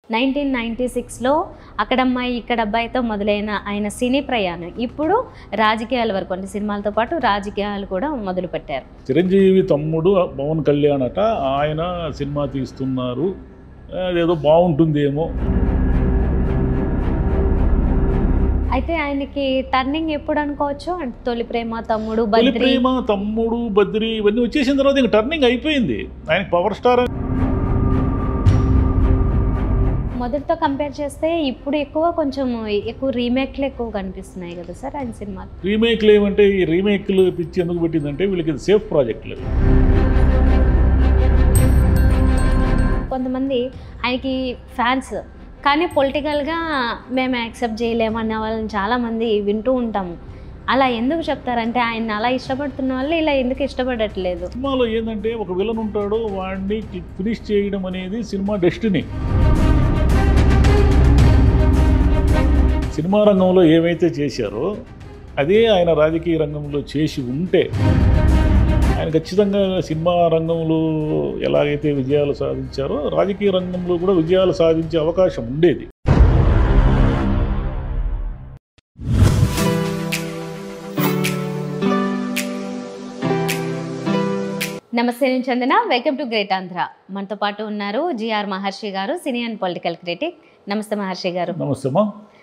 Nineteen ninety సిక్స్లో అక్కడమ్మాయి ఇక్కడ అబ్బాయితో మొదలైన ఆయన సినీ ప్రయాణం ఇప్పుడు రాజకీయాల వరకు అంటే సినిమాలతో పాటు రాజకీయాలు కూడా మొదలుపెట్టారు చిరంజీవి తమ్ముడు పవన్ కళ్యాణ్ అట ఆయన సినిమా తీస్తున్నారు అదేదో బాగుంటుందేమో అయితే ఆయనకి టర్నింగ్ ఎప్పుడు అనుకోవచ్చు అంటే తొలి ప్రేమ తమ్ముడు తొలి బద్రి ప్రేమ తమ్ముడు బద్రి ఇవన్నీ వచ్చేసిన తర్వాత ఇంక టర్నింగ్ అయిపోయింది ఆయన పవర్ స్టార్ మొదటితో కంపేర్ చేస్తే ఇప్పుడు ఎక్కువ కొంచెం ఎక్కువ రీమేక్లు ఎక్కువ కనిపిస్తున్నాయి కదా సార్ ఆయన సినిమాలు రీమేక్లు ఏమంటే ఈ రీమేక్లు పిచ్చి ఎందుకు పెట్టిందంటే వీళ్ళకి ఇది సేఫ్ ప్రాజెక్టులు అవి. కొంతమంది ఆయనకి ఫ్యాన్స్ కానీ పొలిటికల్గా మేము యాక్సెప్ట్ చేయలేమన్న వాళ్ళని చాలామంది వింటూ ఉంటాము అలా ఎందుకు చెప్తారంటే ఆయన అలా ఇష్టపడుతున్న వాళ్ళు ఇలా ఎందుకు ఇష్టపడట్లేదు సినిమాలో ఏంటంటే ఒక విలన్ ఉంటాడో వాడిని ఫినిష్ చేయడం అనేది సినిమా డెస్టినీ సినిమా రంగంలో ఏమైతే చేశారో అదే ఆయన రాజకీయ రంగంలో చేసి ఉంటే ఆయన ఖచ్చితంగా సినిమా రంగంలో ఎలాగైతే విజయాలు సాధించారో రాజకీయ రంగంలో కూడా విజయాలు సాధించే అవకాశం ఉండేది నమస్తే నేను Chandana welcome to great Andhra మనతో పాటు ఉన్నారు జిఆర్ మహర్షి గారు సినీ అండ్ పొలిటికల్ క్రిటిక్ నమస్తే మహర్షి గారు నమస్తేమా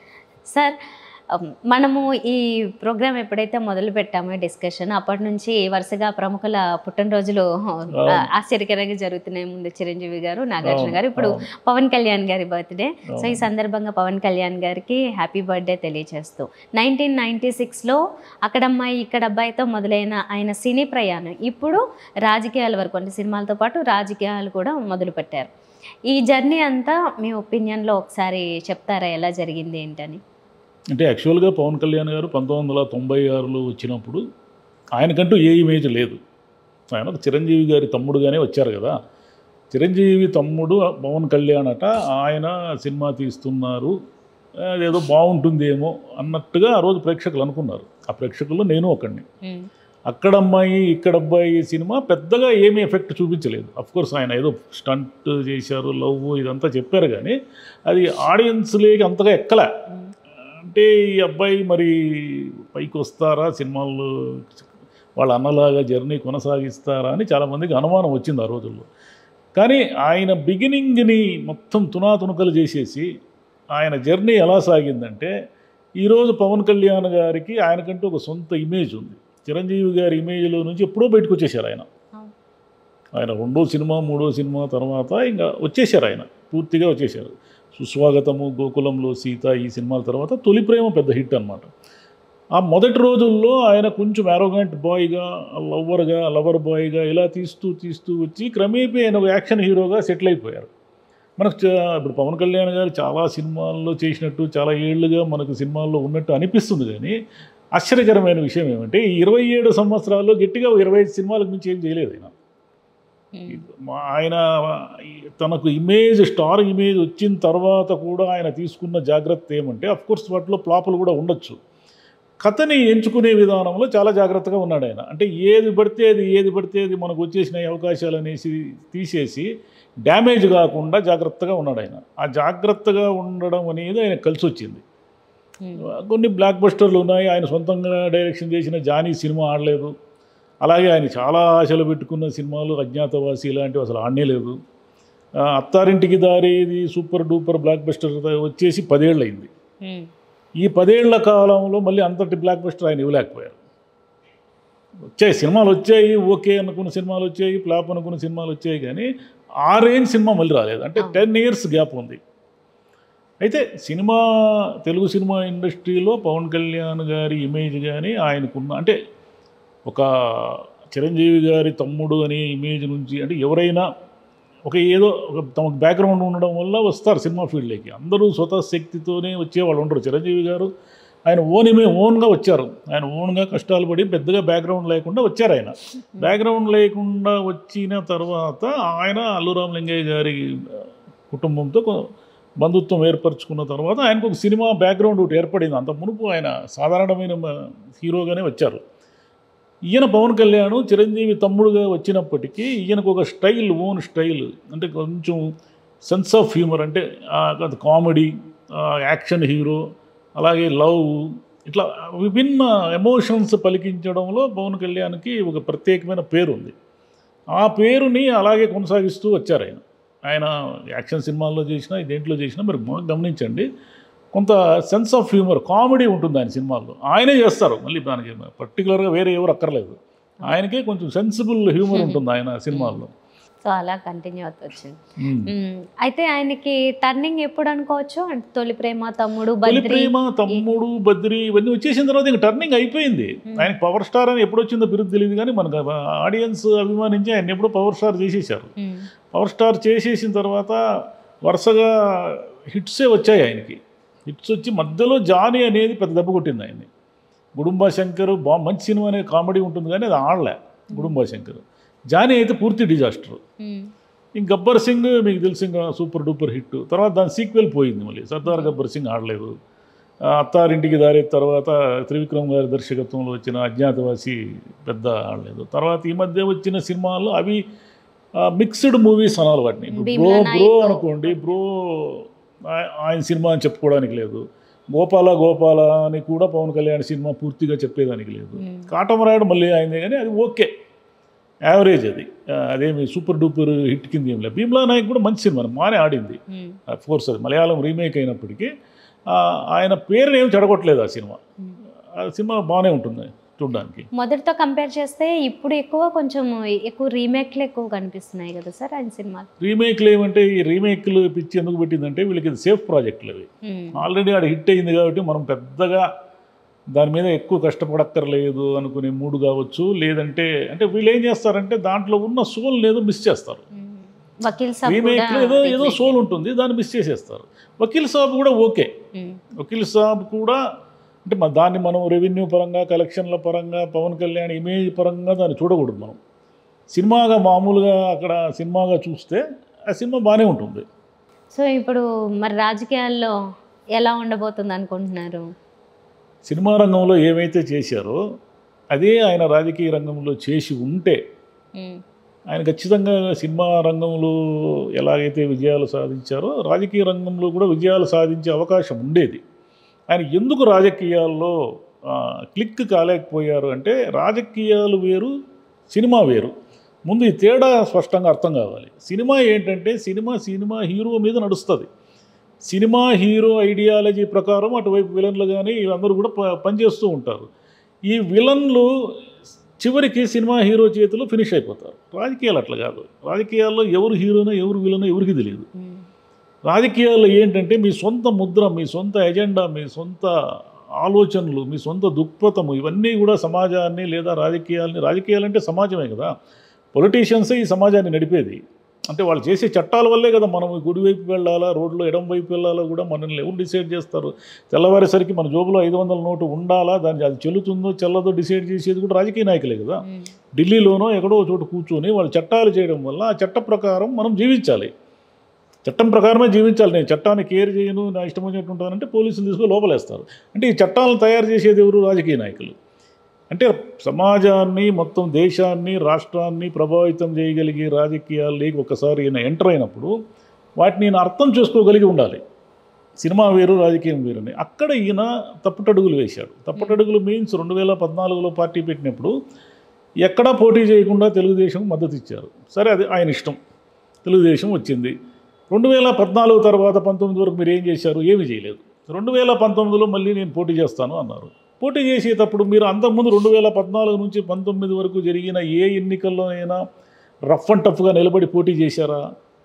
సార్ అమ్, మనము ఈ ప్రోగ్రామ్ ఎప్పుడైతే మొదలు పెట్టామో డిస్కషన్ అప్పటి నుంచి వరుసగా ప్రముఖుల పుట్టినరోజులు ఆ, ఆశ్చర్యకరంగా జరుగుతున్నాయి ముందు చిరంజీవి గారు నాగార్జున గారు ఇప్పుడు అవును. పవన్ కళ్యాణ్ గారి బర్త్డే సో ఈ అవును. సందర్భంగా పవన్ కళ్యాణ్ గారికి హ్యాపీ బర్త్డే తెలియజేస్తూ నైన్టీన్ నైంటీ సిక్స్లో అక్కడమ్మాయి ఇక్కడ అబ్బాయితో మొదలైన ఆయన సినీ ప్రయాణం ఇప్పుడు రాజకీయాల వరకు అంటే సినిమాలతో పాటు రాజకీయాలు కూడా మొదలుపెట్టారు ఈ జర్నీ అంతా మీ ఒపీనియన్లో ఒకసారి చెప్తారా ఎలా జరిగింది ఏంటని అంటే యాక్చువల్గా పవన్ కళ్యాణ్ గారు పంతొమ్మిది వందల తొంభై ఆరులో వచ్చినప్పుడు ఆయనకంటూ ఏ ఇమేజ్ లేదు ఆయన ఒక చిరంజీవి గారి తమ్ముడుగానే వచ్చారు కదా చిరంజీవి తమ్ముడు పవన్ కళ్యాణ్ అట ఆయన సినిమా తీస్తున్నారు అదేదో బాగుంటుందేమో అన్నట్టుగా ఆ రోజు ప్రేక్షకులు అనుకున్నారు ఆ ప్రేక్షకుల్లో నేను ఒకడిని అక్కడ అమ్మాయి ఇక్కడ అబ్బాయి సినిమా పెద్దగా ఏమీ ఎఫెక్ట్ చూపించలేదు అఫ్ కోర్స్ ఆయన ఏదో స్టంట్ చేశారు లవ్ ఇదంతా చెప్పారు కానీ అది ఆడియన్స్లోకి అంతగా ఎక్కలే అంటే ఈ అబ్బాయి మరి పైకి వస్తారా సినిమాల్లో వాళ్ళ అన్నలాగా జర్నీ కొనసాగిస్తారా అని చాలామందికి అనుమానం వచ్చింది ఆ రోజుల్లో కానీ ఆయన బిగినింగ్ని మొత్తం తునాతునకలు చేసేసి ఆయన జర్నీ ఎలా సాగిందంటే ఈరోజు పవన్ కళ్యాణ్ గారికి ఆయనకంటూ ఒక సొంత ఇమేజ్ ఉంది చిరంజీవి గారి ఇమేజ్లో నుంచి ఎప్పుడో బయటకు వచ్చేసారు ఆయన అవును. ఆయన రెండో సినిమా మూడో సినిమా తర్వాత ఇంకా వచ్చేసారు ఆయన పూర్తిగా వచ్చేసారు సుస్వాగతము గోకులంలో సీత ఈ సినిమాల తర్వాత తొలి ప్రేమ పెద్ద హిట్ అన్నమాట ఆ మొదటి రోజుల్లో ఆయన కొంచెం అరోగెంట్ బాయ్గా లవర్గా లవర్ బాయ్గా ఇలా తీస్తూ తీస్తూ వచ్చి క్రమేపీ ఆయన ఒక యాక్షన్ హీరోగా సెటిల్ అయిపోయారు మనకు చా- ఇప్పుడు పవన్ కళ్యాణ్ గారు చాలా సినిమాల్లో చేసినట్టు చాలా ఏళ్ళుగా మనకు సినిమాల్లో ఉన్నట్టు అనిపిస్తుంది కానీ ఆశ్చర్యకరమైన విషయం ఏమంటే ఈ ఇరవై ఏడు సంవత్సరాల్లో గట్టిగా ఒక ఇరవై ఐదు సినిమాలకు మించి ఏం చేయలేదు ఆయన మా- ఆయన తనకు ఇమేజ్ స్టార్ ఇమేజ్ వచ్చిన తర్వాత కూడా ఆయన తీసుకున్న జాగ్రత్త ఏమంటే అఫ్ కోర్స్ వాటిలో ఫ్లాపులు కూడా ఉండొచ్చు కథని ఎంచుకునే విధానంలో చాలా జాగ్రత్తగా ఉన్నాడు ఆయన అంటే ఏది పడితే అది ఏది పడితే అది మనకు వచ్చేసిన అవకాశాలు అనేసి తీసేసి డ్యామేజ్ కాకుండా జాగ్రత్తగా ఉన్నాడు ఆయన ఆ జాగ్రత్తగా ఉండడం అనేది ఆయన కలిసి వచ్చింది కొన్ని బ్లాక్ బస్టర్లు ఉన్నాయి ఆయన సొంతంగా డైరెక్షన్ చేసిన జానీ సినిమా ఆడలేదు అలాగే ఆయన చాలా ఆశలు పెట్టుకున్న సినిమాలు అజ్ఞాతవాసి ఇలాంటివి అసలు ఆడనే లేదు ఆ, అత్తారింటికి దారి ఇది సూపర్ డూపర్ బ్లాక్ బస్టర్ వచ్చేసి పదేళ్ళు అయింది ఈ పదేళ్ల కాలంలో మళ్ళీ అంతటి బ్లాక్ బస్టర్ ఆయన ఇవ్వలేకపోయారు వచ్చాయి సినిమాలు వచ్చాయి ఓకే అనుకున్న సినిమాలు వచ్చాయి ఫ్లాప్ అనుకున్న సినిమాలు వచ్చాయి కానీ ఆ రేంజ్ సినిమా మళ్ళీ రాలేదు అంటే అవును. టెన్ ఇయర్స్ గ్యాప్ ఉంది అయితే సినిమా తెలుగు సినిమా ఇండస్ట్రీలో పవన్ కళ్యాణ్ గారి ఇమేజ్ కానీ ఆయనకున్న అంటే ఒక చిరంజీవి గారి తమ్ముడు అనే ఇమేజ్ నుంచి అంటే ఎవరైనా ఒక ఏదో ఒక తమకు బ్యాక్గ్రౌండ్ ఉండడం వల్ల వస్తారు సినిమా ఫీల్డ్లోకి అందరూ స్వతः శక్తితోనే వచ్చేవాళ్ళు ఉండరు చిరంజీవి గారు ఆయన ఓన్ ఇమే ఓన్గా వచ్చారు ఆయన ఓన్గా కష్టాలు పడి పెద్దగా బ్యాక్గ్రౌండ్ లేకుండా వచ్చారు ఆయన బ్యాక్గ్రౌండ్ లేకుండా వచ్చిన తర్వాత ఆయన అల్లు రామలింగయ్య గారి ఆ, కుటుంబంతో కొ- బంధుత్వం ఏర్పరచుకున్న తర్వాత ఆయనకు ఒక సినిమా బ్యాక్గ్రౌండ్ ఒకటి ఏర్పడింది అంత మునుపు ఆయన సాధారణమైన మ- హీరోగానే వచ్చారు ఈయన పవన్ కళ్యాణ్ చిరంజీవి తమ్ముడుగా వచ్చినప్పటికీ ఈయనకు ఒక స్టైల్ ఓన్ స్టైల్ అంటే కొంచెం సెన్స్ ఆఫ్ హ్యూమర్ అంటే కామెడీ యాక్షన్ హీరో అలాగే లవ్ ఇట్లా విభిన్న ఎమోషన్స్ పలికించడంలో పవన్ కళ్యాణ్కి ఒక ప్రత్యేకమైన పేరు ఉంది ఆ పేరుని అలాగే కొనసాగిస్తూ వచ్చారు ఆయన ఆయన యాక్షన్ సినిమాల్లో చేసినా దేంట్లో చేసినా మీరు బాగా గమనించండి కొంత సెన్స్ ఆఫ్ హ్యూమర్ కామెడీ ఉంటుంది ఆయన సినిమాల్లో ఆయనే చేస్తారు మళ్ళీ దానికి పర్టికులర్గా వేరే ఎవరు అక్కర్లేదు ఆయనకే కొంచెం సెన్సిబుల్ హ్యూమర్ ఉంటుంది ఆయన సినిమాల్లో సో అలా కంటిన్యూ అవుతూ వచ్చింది మ్మ్. మ్మ్. అయితే ఆయనకి టర్నింగ్ ఎప్పుడు అనుకోవచ్చు అంటే తొలి ప్రేమ తమ్ముడు తొలి బద్రి ప్రేమ తమ్ముడు బద్రి ఇవన్నీ వచ్చేసిన తర్వాత ఇంకా టర్నింగ్ అయిపోయింది ఆయనకి పవర్ స్టార్ అని ఎప్పుడు వచ్చిందో బిరుదు తెలియదు కానీ మనకు ఆడియన్స్ అభిమానించి ఆయన ఎప్పుడో పవర్ స్టార్ చేసేసారు మ్మ్. పవర్ స్టార్ చేసేసిన తర్వాత వరుసగా హిట్సే వచ్చాయి ఆయనకి హిట్స్ వచ్చి మధ్యలో జానీ అనేది పెద్ద దెబ్బ కొట్టింది ఆయన్ని గుడుంబ శంకర్ బా మంచి సినిమా అనేది కామెడీ ఉంటుంది కానీ అది ఆడలే గుడుంబ శంకర్ జానీ అయితే పూర్తి డిజాస్టర్ మ్మ్. ఇంక గబ్బర్ సింగ్ మీకు తెలిసి ఇంకా సూపర్ డూపర్ హిట్ తర్వాత దాని సీక్వెల్ పోయింది మళ్ళీ సర్దార్ గబ్బర్ సింగ్ ఆడలేదు ఆ అత్తారింటికి దారి తర్వాత త్రివిక్రమ్ గారి దర్శకత్వంలో వచ్చిన అజ్ఞాతవాసి పెద్ద ఆడలేదు తర్వాత ఈ మధ్య వచ్చిన సినిమాలు అవి మిక్స్డ్ మూవీస్ అనాలి వాటిని ఇప్పుడు బ్రో భీమ్లా బ్రో నాయక్. అనుకోండి బ్రో ఆ- ఆయన సినిమా అని చెప్పుకోవడానికి లేదు గోపాల గోపాల అని కూడా పవన్ కళ్యాణ్ సినిమా పూర్తిగా చెప్పేదానికి లేదు మ్మ్. కాటమరాయుడు మళ్ళీ అయిందే కానీ అది ఓకే యావరేజ్ అది ఆ, అదేమి సూపర్ డూపర్ హిట్ కింద ఏం లేదు భీమ్లా నాయక్ కూడా మంచి సినిమా బాగానే ఆడింది మ్మ్. కోర్స్ అది మలయాళం రీమేక్ అయినప్పటికీ ఆ, ఆయన పేరుని ఏం చెడగొట్టలేదు ఆ సినిమా మ్మ్. ఆ సినిమా బాగానే ఉంటుంది చూడడానికి మొదటితో కంపేర్ చేస్తే ఇప్పుడు ఎక్కువ కొంచెం ఎక్కువ రీమేక్లు ఎక్కువ కనిపిస్తున్నాయి కదా సార్ ఆయన సినిమాలు రీమేక్లు ఏమంటే ఈ రీమేక్లు పిచ్చి ఎందుకు పెట్టిందంటే వీళ్ళకి ఇది సేఫ్ ప్రాజెక్టులు అవి మ్మ్. ఆల్రెడీ ఆడ హిట్ అయింది కాబట్టి మనం పెద్దగా దాని మీద ఎక్కువ కష్టపడక్కర్లేదు అనుకునే మూడు కావచ్చు లేదంటే అంటే వీళ్ళు ఏం చేస్తారంటే దాంట్లో ఉన్న సోల్ ఏదో మిస్ చేస్తారు మ్మ్. వకీల్ సాబ్ రీమేక్లో కూడా ఏదో ఏదో remake. సోల్ ఉంటుంది దాన్ని మిస్ చేసేస్తారు వకీల్ సాబ్ కూడా ఓకే మ్మ్. వకీల్ సాబ్ కూడా అంటే మన దాన్ని మనం రెవెన్యూ పరంగా కలెక్షన్ల పరంగా పవన్ కళ్యాణ్ ఇమేజ్ పరంగా దాన్ని చూడకూడదు మనం సినిమాగా మామూలుగా అక్కడ సినిమాగా చూస్తే ఆ సినిమా బాగానే ఉంటుంది సో ఇప్పుడు మరి రాజకీయాల్లో ఎలా ఉండబోతుంది అనుకుంటున్నారు సినిమా రంగంలో ఏమైతే చేశారో అదే ఆయన రాజకీయ రంగంలో చేసి ఉంటే మ్మ్. ఆయన ఖచ్చితంగా సినిమా రంగంలో ఎలాగైతే విజయాలు సాధించారో రాజకీయ రంగంలో కూడా విజయాలు సాధించే అవకాశం ఉండేది ఆయన ఎందుకు రాజకీయాల్లో ఆ, క్లిక్ కాలేకపోయారు అంటే రాజకీయాలు వేరు సినిమా వేరు ముందు ఈ తేడా స్పష్టంగా అర్థం కావాలి సినిమా ఏంటంటే సినిమా సినిమా హీరో మీద నడుస్తుంది సినిమా హీరో ఐడియాలజీ ప్రకారం అటువైపు విలన్లు కానీ అందరూ కూడా ప- పనిచేస్తూ ఉంటారు ఈ విలన్లు చివరికి సినిమా హీరో చేతిలో ఫినిష్ అయిపోతారు రాజకీయాలు అట్లా కాదు రాజకీయాల్లో ఎవరు హీరోనో ఎవరు విలనో ఎవరికి తెలియదు మ్మ్. రాజకీయాల్లో ఏంటంటే మీ సొంత ముద్ర మీ సొంత ఎజెండా మీ సొంత ఆలోచనలు మీ సొంత దృక్పథము ఇవన్నీ కూడా సమాజాన్ని లేదా రాజకీయాలని రాజకీయాలు అంటే సమాజమే కదా పొలిటీషియన్సే ఈ సమాజాన్ని నడిపేది అంటే వాళ్ళు చేసే చట్టాల వల్లే కదా మనం గుడివైపు వెళ్ళాలా రోడ్లో ఎడం వైపు వెళ్ళాలా కూడా మనల్ని ఎవరు డిసైడ్ చేస్తారు తెల్లవారేసరికి మన జోబులో ఐదు వందల నోటు ఉండాలా దాన్ని అది చెల్లుతుందో చెల్లదో డిసైడ్ చేసేది కూడా రాజకీయ నాయకులే కదా మ్మ్. ఢిల్లీలోనో ఎక్కడో ఒక చోట కూర్చొని వాళ్ళు చట్టాలు చేయడం వల్ల ఆ చట్ట ప్రకారం మనం జీవించాలి చట్టం ప్రకారమే జీవించాలి నేను చట్టాన్ని కేర్ చేయను నా ఇష్టం వచ్చినట్టు ఉంటానంటే పోలీసులు తీసుకొని లోపలేస్తారు అంటే ఈ చట్టాలను తయారు చేసేది ఎవరు రాజకీయ నాయకులు అంటే సమాజాన్ని మొత్తం దేశాన్ని రాష్ట్రాన్ని ప్రభావితం చేయగలిగే రాజకీయాల్లోకి ఒకసారి ఈయన ఎంటర్ అయినప్పుడు వాటిని ఈయన అర్థం చేసుకోగలిగి ఉండాలి సినిమా వేరు రాజకీయం వేరుని అక్కడ ఈయన తప్పుటడుగులు వేశాడు తప్పుటడుగులు మీన్స్ రెండు వేల పద్నాలుగులో పార్టీ పెట్టినప్పుడు ఎక్కడా పోటీ చేయకుండా తెలుగుదేశం మద్దతు ఇచ్చారు సరే అది ఆయన ఇష్టం తెలుగుదేశం వచ్చింది రెండు వేల పద్నాలుగు తర్వాత పంతొమ్మిది వరకు మీరు ఏం చేశారు ఏమీ చేయలేదు రెండు వేల పంతొమ్మిదిలో మళ్ళీ నేను పోటీ చేస్తాను అన్నారు పోటీ చేసేటప్పుడు మీరు అంతకుముందు రెండు వేల పద్నాలుగు నుంచి పంతొమ్మిది వరకు జరిగిన ఏ ఎన్నికల్లోనైనా రఫ్ అండ్ టఫ్గా నిలబడి పోటీ చేశారా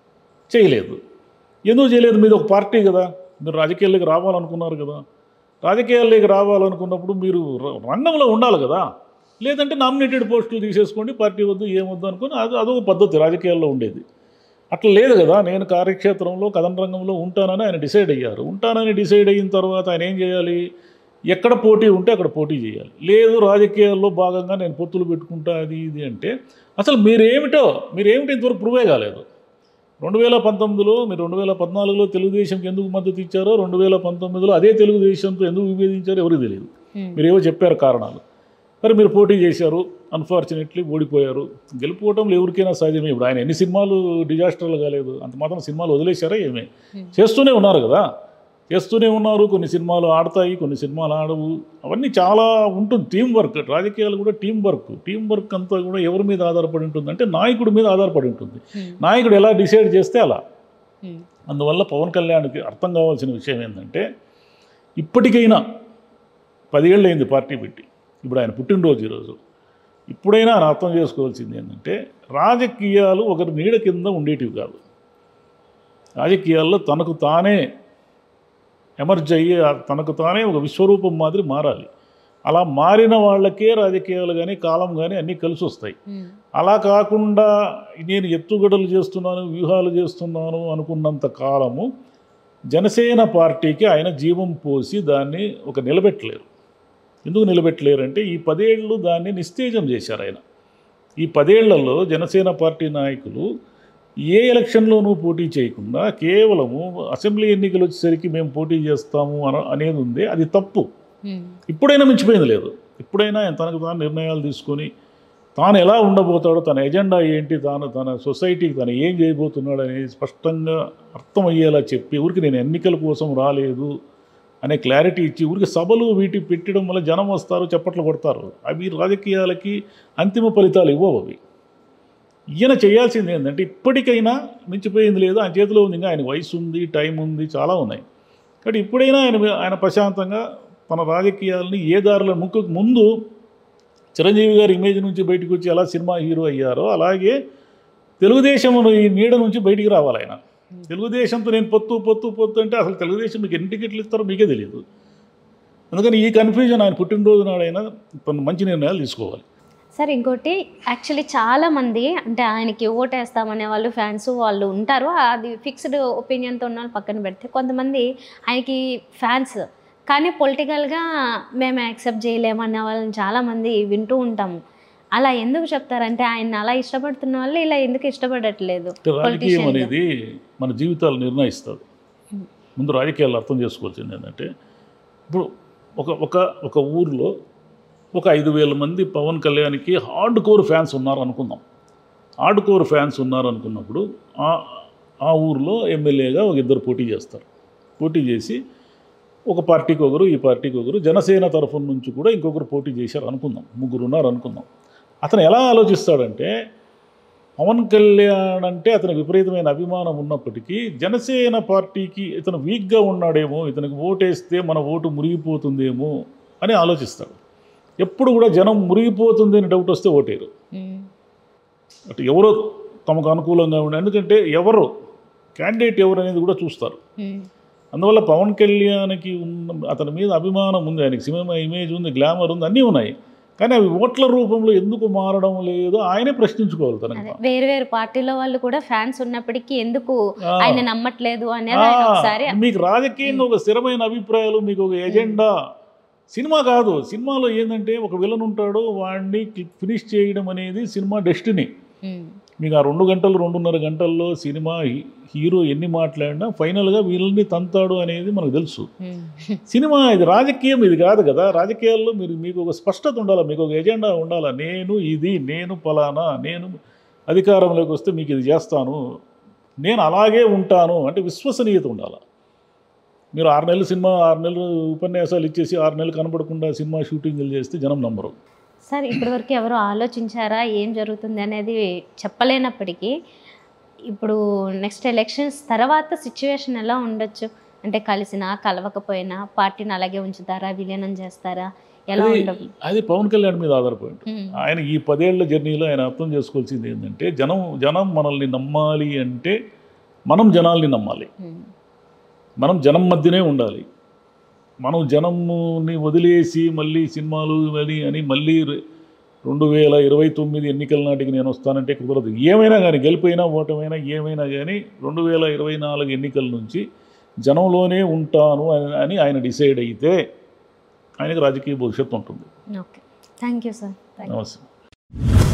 చేయలేదు ఎందుకు చేయలేదు మీది ఒక పార్టీ కదా మీరు రాజకీయాల్లోకి రావాలనుకున్నారు కదా రాజకీయాల్లోకి రావాలనుకున్నప్పుడు మీరు ర- రంగంలో ఉండాలి కదా లేదంటే నామినేటెడ్ పోస్టులు తీసేసుకోండి పార్టీ వద్దు ఏమొద్దు అనుకుని అది అదొక పద్ధతి రాజకీయాల్లో ఉండేది అట్లా లేదు కదా నేను కార్యక్షేత్రంలో కథన రంగంలో ఉంటానని ఆయన డిసైడ్ అయ్యారు ఉంటానని డిసైడ్ అయిన తర్వాత ఆయన ఏం చేయాలి ఎక్కడ పోటీ ఉంటే అక్కడ పోటీ చేయాలి లేదు రాజకీయాల్లో భాగంగా నేను పొత్తులు పెట్టుకుంటా అది ఇది అంటే అసలు మీరేమిటో మీరేమిటో ఇంతవరకు ప్రూవే కాలేదు రెండు వేల పంతొమ్మిదిలో మీరు రెండు వేల పద్నాలుగులో తెలుగుదేశంకి ఎందుకు మద్దతు ఇచ్చారో రెండు వేల పంతొమ్మిదిలో అదే తెలుగుదేశంతో ఎందుకు విభేదించారో ఎవరికి తెలియదు మ్మ్. మీరేవో చెప్పారు కారణాలు మరి మీరు పోటీ చేశారు అన్ఫార్చునేట్లీ ఓడిపోయారు గెలుపుకోవటంలో ఎవరికైనా సహజమే ఇప్పుడు ఆయన ఎన్ని సినిమాలు డిజాస్టర్లు కాలేదు అంత మాత్రం సినిమాలు వదిలేశారా ఏమే Hmm. చేస్తూనే ఉన్నారు కదా చేస్తూనే ఉన్నారు కొన్ని సినిమాలు ఆడతాయి కొన్ని సినిమాలు ఆడవు అవన్నీ చాలా ఉంటుంది టీం వర్క్ రాజకీయాలు కూడా టీం వర్క్ టీం వర్క్ అంతా కూడా ఎవరి మీద ఆధారపడి ఉంటుంది అంటే నాయకుడి మీద ఆధారపడి ఉంటుంది నాయకుడు ఎలా డిసైడ్ చేస్తే అలా అందువల్ల పవన్ కళ్యాణ్కి అర్థం కావాల్సిన విషయం ఏంటంటే ఇప్పటికైనా పదేళ్ళు అయింది పార్టీ పెట్టి ఇప్పుడు ఆయన పుట్టినరోజు ఈరోజు ఇప్పుడైనా ఆయన అర్థం చేసుకోవాల్సింది ఏంటంటే రాజకీయాలు ఒకరి నీడ కింద ఉండేటివి కాదు రాజకీయాల్లో తనకు తానే ఎమర్జ్ అయ్యి ఆ తనకు తానే ఒక విశ్వరూపం మాదిరి మారాలి అలా మారిన వాళ్ళకే రాజకీయాలు కానీ కాలం కానీ అన్నీ కలిసి వస్తాయి అలా కాకుండా నేను ఎత్తుగడలు చేస్తున్నాను వ్యూహాలు చేస్తున్నాను అనుకున్నంత కాలము జనసేన పార్టీకి ఆయన జీవం పోసి దాన్ని ఒక నిలబెట్టలేరు ఎందుకు నిలబెట్టలేరంటే ఈ పదేళ్ళు దాన్ని నిస్తేజం చేశారు ఆయన ఈ పదేళ్లలో జనసేన పార్టీ నాయకులు ఏ ఎలక్షన్లోనూ పోటీ చేయకుండా కేవలము అసెంబ్లీ ఎన్నికలు వచ్చేసరికి మేము పోటీ చేస్తాము అన అనేది ఉంది అది తప్పు ఇప్పుడైనా మించిపోయింది లేదు ఇప్పుడైనా ఆయన తనకు తాను నిర్ణయాలు తీసుకొని తాను ఎలా ఉండబోతాడో తన ఎజెండా ఏంటి తాను తన సొసైటీకి తను ఏం చేయబోతున్నాడు అనేది స్పష్టంగా అర్థమయ్యేలా చెప్పి ఊరికి నేను ఎన్నికల కోసం రాలేదు అనే క్లారిటీ ఇచ్చి ఊరికి సభలు వీటి పెట్టడం వల్ల జనం వస్తారు చప్పట్లు కొడతారు అవి రాజకీయాలకి అంతిమ ఫలితాలు ఇవ్వవు అవి ఈయన చేయాల్సింది ఏంటంటే ఇప్పటికైనా మించిపోయింది లేదు ఆయన చేతిలో ఉంది ఇంకా ఆయన వయసు ఉంది టైం ఉంది చాలా ఉన్నాయి కాబట్టి ఇప్పుడైనా ఆయన ఆయన ప్రశాంతంగా తన రాజకీయాలని ఏ దారిలో ముక్కు ముందు చిరంజీవి గారి ఇమేజ్ నుంచి బయటకు వచ్చి ఎలా సినిమా హీరో అయ్యారో అలాగే తెలుగుదేశం ఈ నీడ నుంచి బయటికి రావాలి ఆయన తెలుగుదేశంతో నేను పొత్తు పొత్తు పొత్తు అంటే అసలు తెలుగుదేశం మీకు ఎన్ని టికెట్లు ఇస్తారో మీకే తెలియదు అందుకని ఈ కన్ఫ్యూజన్ ఆయన పుట్టినరోజు నాడైనా కొన్ని మంచి నిర్ణయాలు తీసుకోవాలి సార్ ఇంకోటి యాక్చువల్లీ చాలా మంది అంటే ఆయనకి ఓటేస్తామనే వాళ్ళు ఫ్యాన్స్ వాళ్ళు ఉంటారు అది ఫిక్స్డ్ ఒపీనియన్తో ఉన్న వాళ్ళు పక్కన పెడితే కొంతమంది ఆయనకి ఫ్యాన్స్ కానీ పొలిటికల్గా మేము యాక్సెప్ట్ చేయలేమనే వాళ్ళని చాలామంది వింటూ ఉంటాము అలా ఎందుకు చెప్తారంటే ఆయన అలా ఇష్టపడుతున్న వాళ్ళు ఇలా ఎందుకు ఇష్టపడట్లేదు అంటే రాజకీయం Politician గా. అనేది మన జీవితాలు నిర్ణయిస్తుంది Hmm. ముందు రాజకీయాలు అర్థం చేసుకోవాల్సింది ఏంటంటే ఇప్పుడు ఒక ఒక ఒక ఊర్లో ఒక ఐదు వేల మంది పవన్ కళ్యాణ్కి హార్డ్ కోర్ ఫ్యాన్స్ ఉన్నారు అనుకుందాం హార్డ్ కోర్ ఫ్యాన్స్ ఉన్నారు అనుకున్నప్పుడు ఆ ఆ ఊర్లో ఎమ్మెల్యేగా ఒక ఇద్దరు పోటీ చేస్తారు పోటీ చేసి ఒక పార్టీకి ఒకరు ఈ పార్టీకి ఒకరు జనసేన తరఫున నుంచి కూడా ఇంకొకరు పోటీ చేశారు అనుకుందాం ముగ్గురు ఉన్నారు అనుకుందాం అతను ఎలా ఆలోచిస్తాడంటే పవన్ కళ్యాణ్ అంటే అతనికి విపరీతమైన అభిమానం ఉన్నప్పటికీ జనసేన పార్టీకి ఇతను వీక్గా ఉన్నాడేమో ఇతనికి ఓటేస్తే మన ఓటు మురిగిపోతుందేమో అని ఆలోచిస్తాడు ఎప్పుడు కూడా జనం మురిగిపోతుంది అని డౌట్ వస్తే ఓటేరు అటు ఎవరో తమకు అనుకూలంగా ఉండే ఎందుకంటే ఎవరు క్యాండిడేట్ ఎవరు అనేది కూడా చూస్తారు అందువల్ల పవన్ కళ్యాణ్కి ఉన్న అతని మీద అభిమానం ఉంది ఆయనకి సినిమా ఇమేజ్ ఉంది గ్లామర్ ఉంది అన్నీ ఉన్నాయి కానీ అవి ఓట్ల రూపంలో ఎందుకు మారడం లేదో ఆయనే ప్రశ్నించుకోవాలి అదే తనకి వేరు వేరు పార్టీల వాళ్ళు కూడా ఫ్యాన్స్ ఉన్నప్పటికీ ఎందుకు ఆ. ఆయన నమ్మట్లేదు అనేది ఆయన ఒకసారి ఆ, మీకు రాజకీయంగా ఒక స్థిరమైన అభిప్రాయాలు మీకు ఒక ఎజెండా సినిమా కాదు సినిమాలో ఏంటంటే ఒక విలన్ ఉంటాడు వాడిని ఫినిష్ చేయడం అనేది సినిమా డెస్టినీ ఉమ్, మీకు ఆ రెండు గంటలు రెండున్నర గంటల్లో సినిమా హీ- హీరో ఎన్ని మాట్లాడినా ఫైనల్గా వీళ్ళని తంతాడు అనేది మనకు తెలుసు ఉమ్, సినిమా ఇది రాజకీయం ఇది కాదు కదా రాజకీయాల్లో మీరు మీకు ఒక స్పష్టత ఉండాలి మీకు ఒక ఎజెండా ఉండాలి నేను ఇది నేను పలానా నేను అధికారంలోకి వస్తే మీకు ఇది చేస్తాను నేను అలాగే ఉంటాను అంటే విశ్వసనీయత ఉండాలి మీరు ఆరు నెలలు సినిమా ఆరు నెలలు ఉపన్యాసాలు ఇచ్చేసి ఆరు నెలలు కనపడకుండా సినిమా షూటింగ్లు చేస్తే జనం నమ్మరు సార్ ఇప్పటివరకు ఎవరు ఆలోచించారా ఏం జరుగుతుంది అనేది చెప్పలేనప్పటికీ ఇప్పుడు నెక్స్ట్ ఎలక్షన్స్ తర్వాత సిచ్యువేషన్ ఎలా ఉండొచ్చు అంటే కలిసినా కలవకపోయినా పార్టీని అలాగే ఉంచుతారా విలీనం చేస్తారా ఎలా అది- ఉండదు అది పవన్ కళ్యాణ్ మీద ఆధారపడి ఉంటుంది. ఆయన ఈ పదేళ్ల జర్నీలో ఆయన అర్థం చేసుకోవాల్సింది ఏంటంటే జనం జనం మనల్ని నమ్మాలి అంటే మనం జనాల్ని నమ్మాలి మనం జనం మధ్యనే ఉండాలి మనం జనంని వదిలేసి మళ్ళీ సినిమాలు అని అని మళ్ళీ రె- రెండు వేల ఇరవై తొమ్మిది ఎన్నికల నాటికి నేను వస్తానంటే కుదరదు ఏమైనా కానీ గెలిపోయినా ఓటమైనా ఏమైనా కానీ రెండు వేల ఇరవై నాలుగు ఎన్నికల నుంచి జనంలోనే ఉంటాను అని- అని ఆయన డిసైడ్ అయితే ఆయనకు రాజకీయ భవిష్యత్తు ఉంటుంది okay thank you sir thank you నమస్తే